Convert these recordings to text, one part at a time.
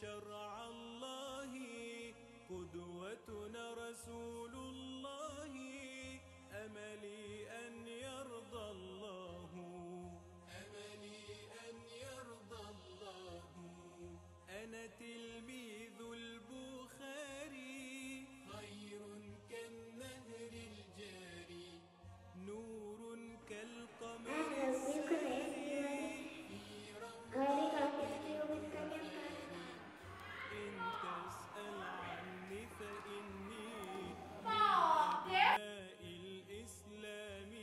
شرع الله قدوتنا رسول الله أملي أن يرضى الله أملي أن يرضى الله أنا تلميذ البخاري خير كالنهر الجاري نور كالقمر أهلا بكم يا غالي أستطيع بالكلمة إن تسأل عني فإني من أبناء الإسلام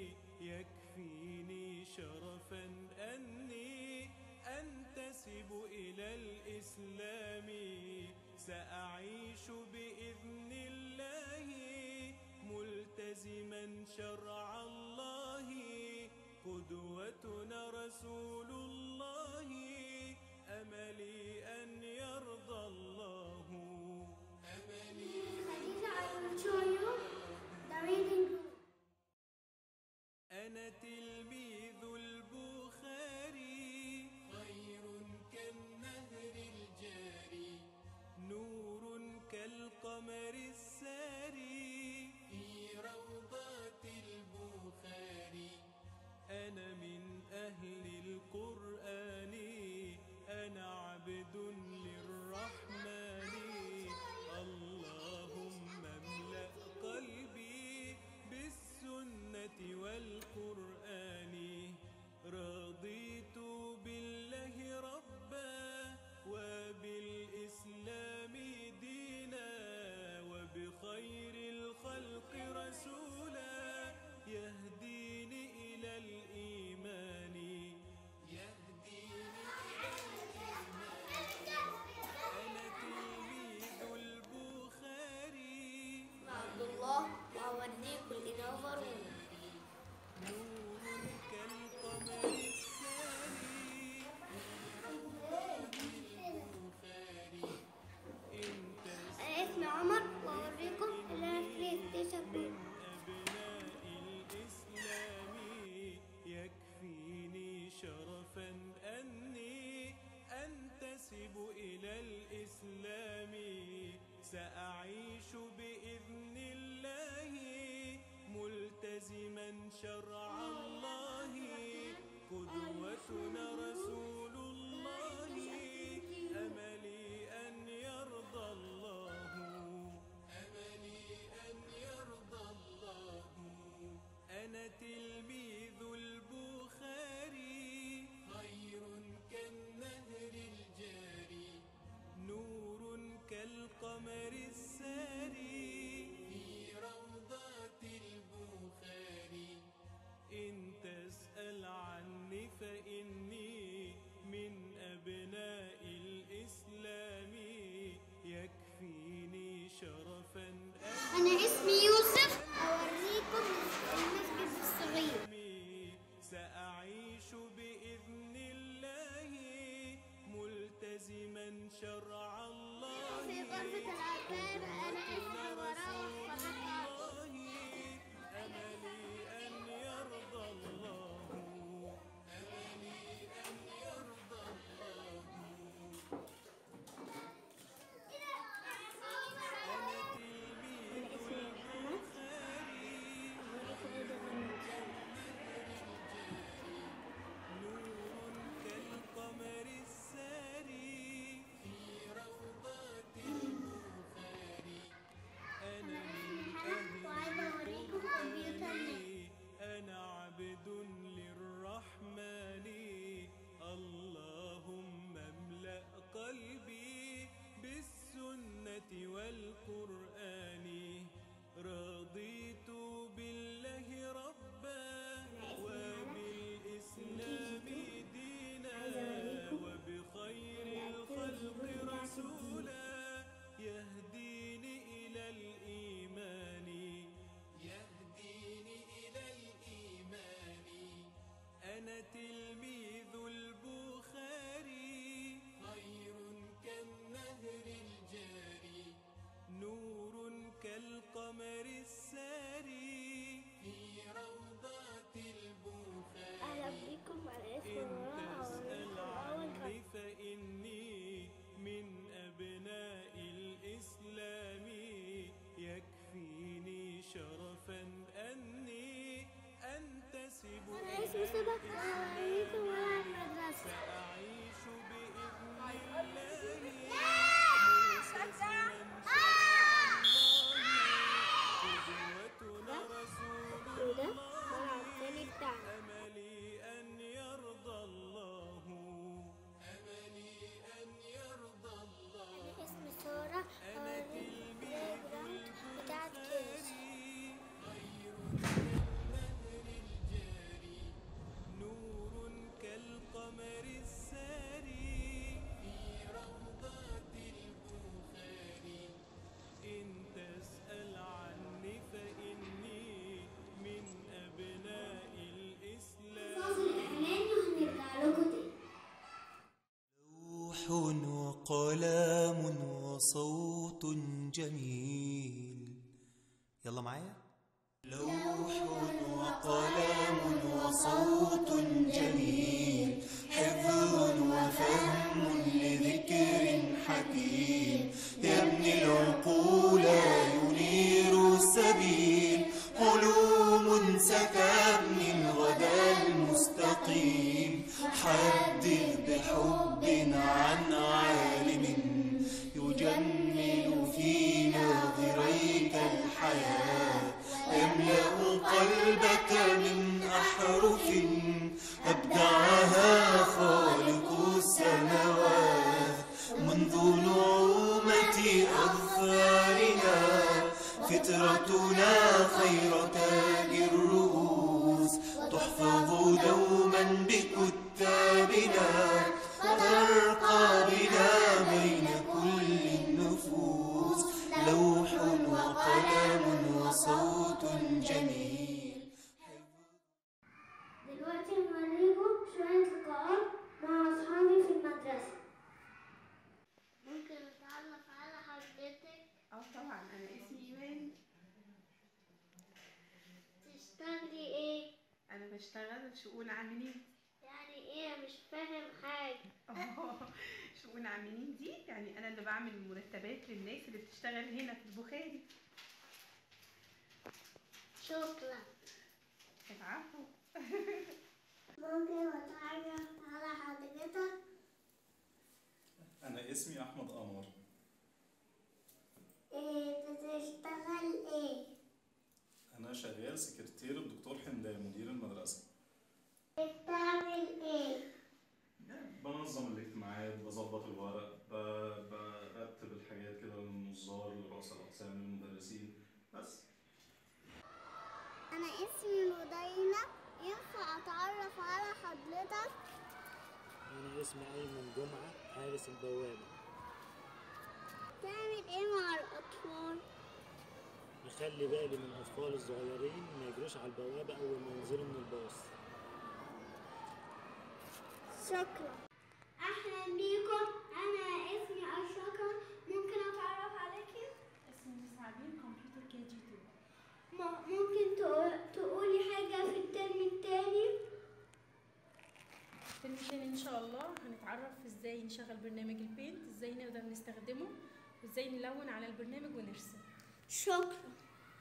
يكفيني شرفا أني أنتسب إلى الإسلام سأعيش بإذن الله ملتزما شرع الله قدوتنا رسول الله أملي أن يرضى الله أملي Khadija, I will show you the reading room. أنا تلميذ البخاري خير كالنهر الجاري نور كالقمر الساري في روضات البخاري أنا من أهل القرآن أنا عبد للرحمن اللهم املأ قلبي بالسنة والقرآن رضيت بالله ربا وبالإسلام دينا وبخير الخلق رسولا يهديني إلى الإيمان يهديني أنا تلميذ البخاري عبد الله وأوديكم لنظر نور كالقمر الثاني البخاري إن أنا اسمي عمر وأوريكم اللي أنا في بلاي ستيشن 2 من أبناء الإسلام يكفيني شرفا أني أنتسب إلى الإسلام سأعيش بإذن الله ملتزما شرع الله قدوتنا رسول الله أملي أن يرضى الله أملي أن يرضى الله أنا تلميذ البخاري خير كالنهر الجاري نور كالقمر الساري في روضات البخاري إن تسأل عني فإني من أبناء الإسلام يكفيني شرفا أنا اسمي يوسف أوريكم المسجد الصغير أمي سأعيش بإذن الله ملتزما شرع الله في غرفة الأرباب أنا اسمي وراء وفرقها الله أملي أن يرضى الله أملي أن يرضى الله أنا تلميذ البخاري نور كالقمر الساري في روضات البخاري مناسبة وهوريكم ورا المدرسة أعيش بإذن الله قدوتنا رسول وده الملعب التاني بتاعنا أملي أن يرضى الله أملي أن يرضى الله أنا اسمي سارة هوريكم البلاي جراوند بتاعت كيس نور كالقمر الساري في روضات البخاري إن تسأل عني فإني من أبناء الإسلام فاصل إعلاني وهنرجع لكم تاني لوح وقلم وصوت جميل يلا معايا لوح وقلم وصوت جميل حفظ وفهم لذكر حكيم يبني العقول ينير السبيل علوم ستبني الغدا المستقيم حدث بحب عن عالم يجمل في ناظريك الحياة يملأ قلبك من أحرف أبدعها خالق السماوات منذ نعومة أظفارنا فطرتنا خير تاج الرؤوس تحفظ دوما بكتابنا وترقى بنا بين كل النفوس لوح وقلم وصوت جميل دلوقتي هنوريكم شوية لقاءات مع أصحابي في المدرسة ممكن نتعرف على حضرتك اه طبعا انا اسمي ايمان تشتغلي ايه؟ انا بشتغل في شؤون عاملين يعني ايه مش فاهم حاجة اه شؤون عاملين دي يعني انا اللي بعمل المرتبات للناس اللي بتشتغل هنا في البخاري شكرا العفو ممكن أتعرف على حضرتك أنا اسمي أحمد قمر إيه بتشتغل ايه؟ أنا شغال سكرتير الدكتور حمدان مدير المدرسة بتعمل ايه؟ بنظم الاجتماعات بظبط الورق ب- برتب الحاجات كده للنظار لرؤساء الأقسام للمدرسين بس أنا اسمي مدينة ينفع أتعرف على حضرتك؟ أنا اسمي أيمن جمعة حارس البوابة تعمل ايه مع الأطفال؟ بخلي بالي من الأطفال الصغيرين ما يجروش على البوابة أول ما ينزلوا من الباص شكرا أهلا بيكم أنا اسمي أشرقة ممكن أتعرف عليكي؟ اسمي مساعدين كمبيوتر كي جي 2 م- ممكن تقو- تقولي حاجة في الترم التاني؟ الترم التاني ان شاء الله هنتعرف ازاي نشغل برنامج البينت ازاي نقدر نستخدمه وازاي نلون على البرنامج ونرسم شكرا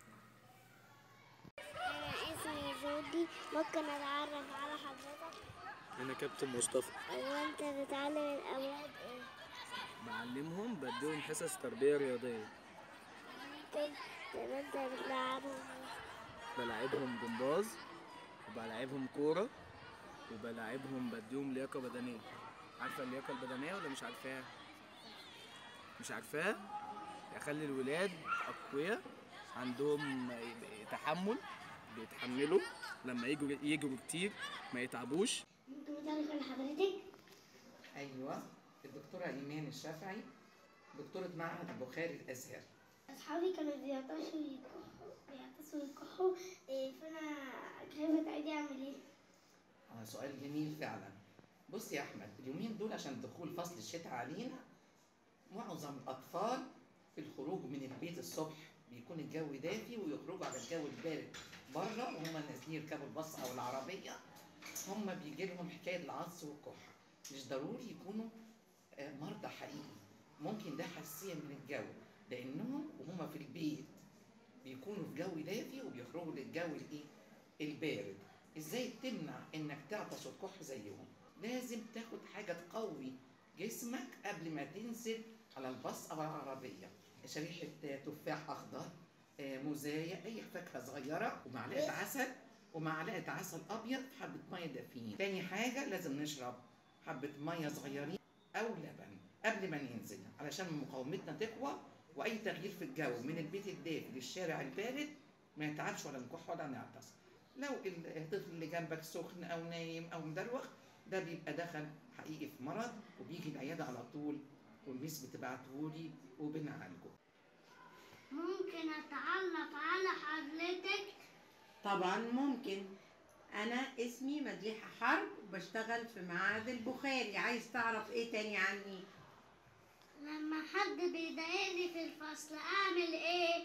أنا اسمي جودي ممكن أتعرف على حضرتك؟ أنا كابتن مصطفى أيوة أنت بتعلم الأولاد إيه؟ بعلمهم بديهم حصص تربية رياضية ممكن تبقى أنت بتلعبهم بلعبهم جمباز وبلعبهم كورة وبلعبهم بديهم لياقة بدنية عارفة اللياقة البدنية ولا مش عارفاها؟ مش عارفاها؟ يخلي الولاد أقوياء عندهم تحمل بيتحملوا لما يجوا يجروا كتير ما يتعبوش ممكن أتعرف على حضرتك؟ ايوه الدكتوره ايمان الشافعي دكتوره معهد البخاري الازهر أصحابي كانوا بيعطشوا يكحوا بيعطشوا يكحوا إيه، فأنا خايفة تعيدي أعمل إيه؟ اه سؤال جميل فعلا بص يا احمد اليومين دول عشان دخول فصل الشتاء علينا معظم الاطفال في الخروج من البيت الصبح بيكون الجو دافي ويخرجوا على الجو البارد بره وهم نازلين يركبوا الباص او العربيه هم بيجي لهم حكايه العطس والكحه مش ضروري يكونوا آه، مرضى حقيقي ممكن ده حساسيه من الجو لانهم وهم في البيت بيكونوا في جو دافي وبيخرجوا للجو الايه البارد ازاي تمنع انك تعطش وتكح زيهم لازم تاخد حاجه تقوي جسمك قبل ما تنزل على الباص او على العربيه شريحه تفاح اخضر آه، موزايه اي فاكهه صغيره ومعلقه عسل ومعلقه عسل ابيض في حبه ميه دافيين تاني حاجه لازم نشرب حبه ميه صغيرين او لبن قبل ما ننزل علشان مقاومتنا تقوى واي تغيير في الجو من البيت الدافي للشارع البارد ما يتعبش ولا نكح ولا نعطس لو الطفل اللي جنبك سخن او نايم او مدروخ ده بيبقى دخل حقيقي في مرض وبيجي العياده على طول والميس بتبعتهولي وبنعالجه ممكن اتعرف على حضرتك طبعا ممكن انا اسمي مديحه حرب بشتغل في معهد البخاري عايز تعرف ايه تاني عني لما حد بيضايقني في الفصل اعمل ايه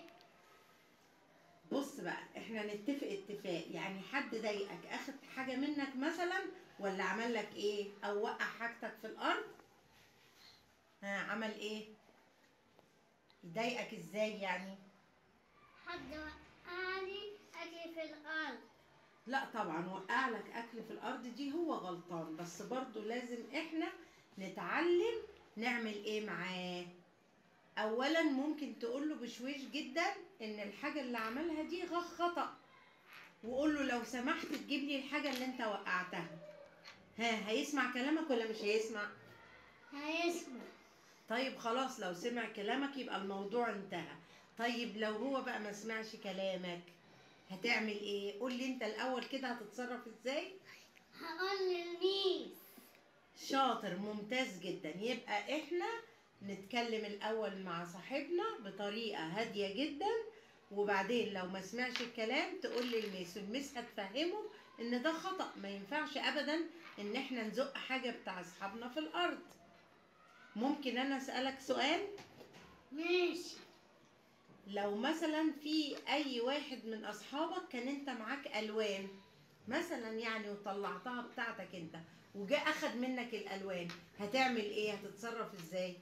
بص بقى احنا نتفق اتفاق يعني حد ضايقك اخد حاجه منك مثلا ولا عمل لك ايه او وقع حاجتك في الارض ها عمل ايه يضايقك ازاي يعني حد وقعني اجي في الارض لا طبعا وقع لك اكل في الارض دي هو غلطان بس برضو لازم احنا نتعلم نعمل ايه معاه اولا ممكن تقول له بشويش جدا ان الحاجه اللي عملها دي غ- خطا وقول له لو سمحت تجيب لي الحاجه اللي انت وقعتها ها هيسمع كلامك ولا مش هيسمع هيسمع طيب خلاص لو سمع كلامك يبقى الموضوع انتهى طيب لو هو بقى ما سمعش كلامك هتعمل ايه قول لي انت الاول كده هتتصرف ازاي هقول للميس شاطر ممتاز جدا يبقى احنا نتكلم الاول مع صاحبنا بطريقه هاديه جدا وبعدين لو ما سمعش الكلام تقول للميس والميس هتفهمه ان ده خطا ما ينفعش ابدا ان احنا نزق حاجه بتاع اصحابنا في الارض ممكن انا اسالك سؤال ماشي لو مثلا في اي واحد من اصحابك كان انت معاك الوان مثلا يعني وطلعتها بتاعتك انت وجاء اخد منك الالوان هتعمل ايه هتتصرف ازاي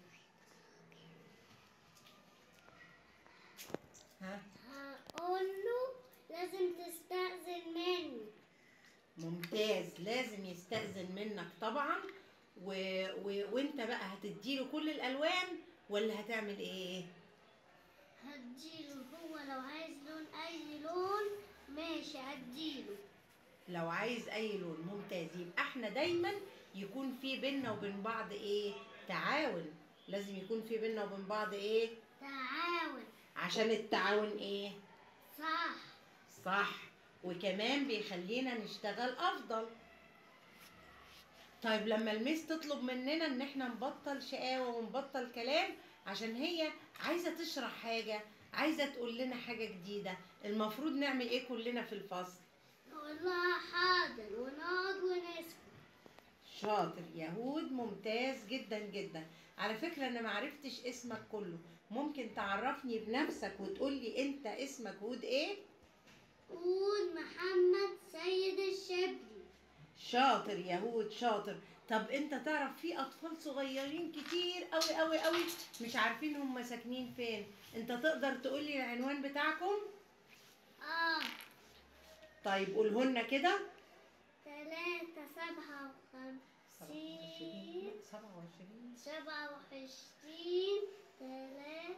ها هقول له لازم تستأذن مني ممتاز لازم يستأذن منك طبعا و... و... وانت بقى هتديله كل الالوان ولا هتعمل ايه هديله هو لو عايز لون اي لون ماشي هديله لو عايز اي لون ممتاز يبقى احنا دايما يكون في بينا وبين بعض ايه تعاون لازم يكون في بينا وبين بعض ايه تعاون عشان التعاون ايه صح صح وكمان بيخلينا نشتغل افضل طيب لما الميس تطلب مننا ان احنا نبطل شقاوة ونبطل كلام عشان هي عايزة تشرح حاجة عايزة تقول لنا حاجة جديدة المفروض نعمل ايه كلنا في الفصل نقول لها حاضر ونقعد ونسكت شاطر يهود ممتاز جدا جدا على فكرة انا معرفتش اسمك كله ممكن تعرفني بنفسك وتقول لي انت اسمك هود ايه قول محمد سيد الشبلي شاطر يهود شاطر طب انت تعرف في اطفال صغيرين كتير قوي قوي قوي مش عارفين هم ساكنين فين انت تقدر تقول لي العنوان بتاعكم اه طيب قولهن كده تلاتة سبعة وخمسين سبعة وعشرين سبعة وعشرين تلاتة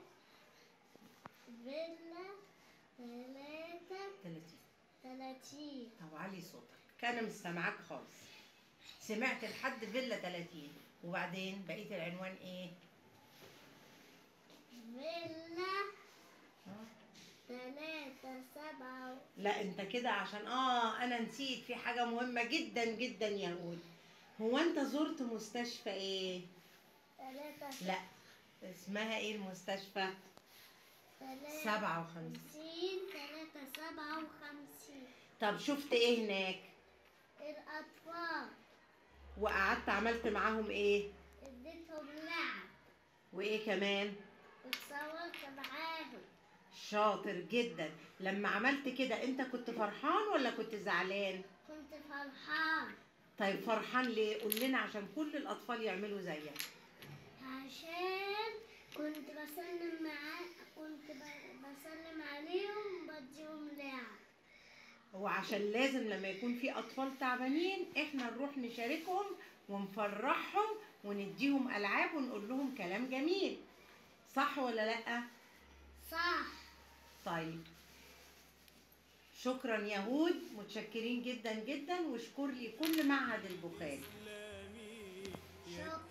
فيلا تلاتة تلاتين تلاتين طب علي صوتك كان مش سامعاك خالص سمعت لحد فيلا 30 وبعدين بقيه العنوان ايه فيلا تلاتة سبعة لا انت كده عشان اه انا نسيت في حاجه مهمه جدا جدا يا هود هو انت زرت مستشفى ايه تلاتة لا اسمها ايه المستشفى تلاتة سبعة وخمسين خمسين تلاتة سبعة وخمسين طب شفت ايه هناك الأطفال وقعدت عملت معاهم ايه اديتهم لعب وايه كمان واتصورت معاهم شاطر جدا لما عملت كده انت كنت فرحان ولا كنت زعلان كنت فرحان طيب فرحان ليه قول لنا عشان كل الاطفال يعملوا زيك عشان كنت بسلم معاه كنت ب- بسلم عليهم وبديهم لعب وعشان لازم لما يكون في اطفال تعبانين احنا نروح نشاركهم ونفرحهم ونديهم العاب ونقول لهم كلام جميل صح ولا لا صح طيب شكرا يهود متشكرين جدا جدا واشكر لي كل معهد البخاري شكرا